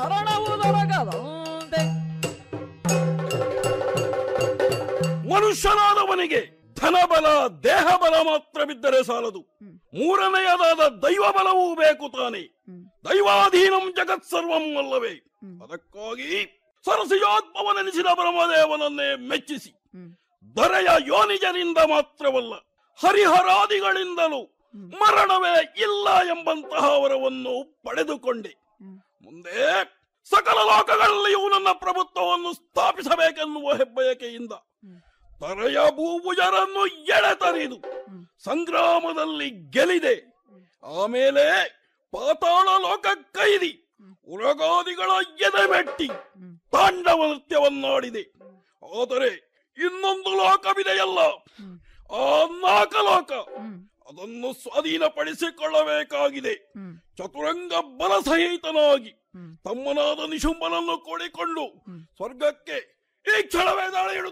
ಮರಣವು ದೊರಕದಂತೆ ಮನುಷ್ಯನಾದವನಿಗೆ ಧನಬಲ ದೇಹಬಲ ಮಾತ್ರವಿದ್ದರೆ ಸಾಲದು ಮೂರನೆಯದಾದ ದೈವ ಬಲವೂ ಬೇಕು ತಾನೆ ದೈವಾಧೀನಂ ಜಗತ್ ಸರ್ವಂ ಅಲ್ಲವೇ ಅದಕ್ಕಾಗಿ ಸರಸಿಯೋತ್ಮವನೆನಿಸಿದ ಬ್ರಹ್ಮದೇವನನ್ನೇ ಮೆಚ್ಚಿಸಿ ದೊರೆಯ ಯೋನಿಜನಿಂದ ಮಾತ್ರವಲ್ಲ ಹರಿಹರಾದಿಗಳಿಂದಲೂ ಮರಣವೇ ಇಲ್ಲ ಎಂಬಂತಹ ವರವನ್ನು ಪಡೆದುಕೊಂಡೆ ಮುಂದೆ ಸಕಲ ಲೋಕಗಳಲ್ಲಿಯೂ ನನ್ನ ಪ್ರಭುತ್ವವನ್ನು ಸ್ಥಾಪಿಸಬೇಕೆನ್ನುವ ಹೆಬ್ಬಯಕೆಯಿಂದ ತರೆಯ ಭೂಭುಜರನ್ನು ಎಳೆತರಿದು ಸಂಗ್ರಾಮದಲ್ಲಿ ಗೆಲಿದೆ ಆಮೇಲೆ ಪಾತಾಳ ಲೋಕ ಕೈದಿ ಉರಗಾದಿಗಳ ಎದೆಮೆಟ್ಟಿ ತಾಂಡವ ನೃತ್ಯವನ್ನಾಡಿದೆ ಆದರೆ ಇನ್ನೊಂದು ಲೋಕವಿದೆಯಲ್ಲ ಆ ನಾಕಲೋಕ ಅದನ್ನು ಸ್ವಾಧೀನಪಡಿಸಿಕೊಳ್ಳಬೇಕಾಗಿದೆ ಚತುರಂಗ ಬಲ ಸಹಿತನಾಗಿ ತಮ್ಮನಾದ ನಿಶುಂಬನನ್ನು ಕೂಡಿಕೊಂಡು ಸ್ವರ್ಗಕ್ಕೆ ಈ ಕ್ಷಣವೇ ದಾಳಿ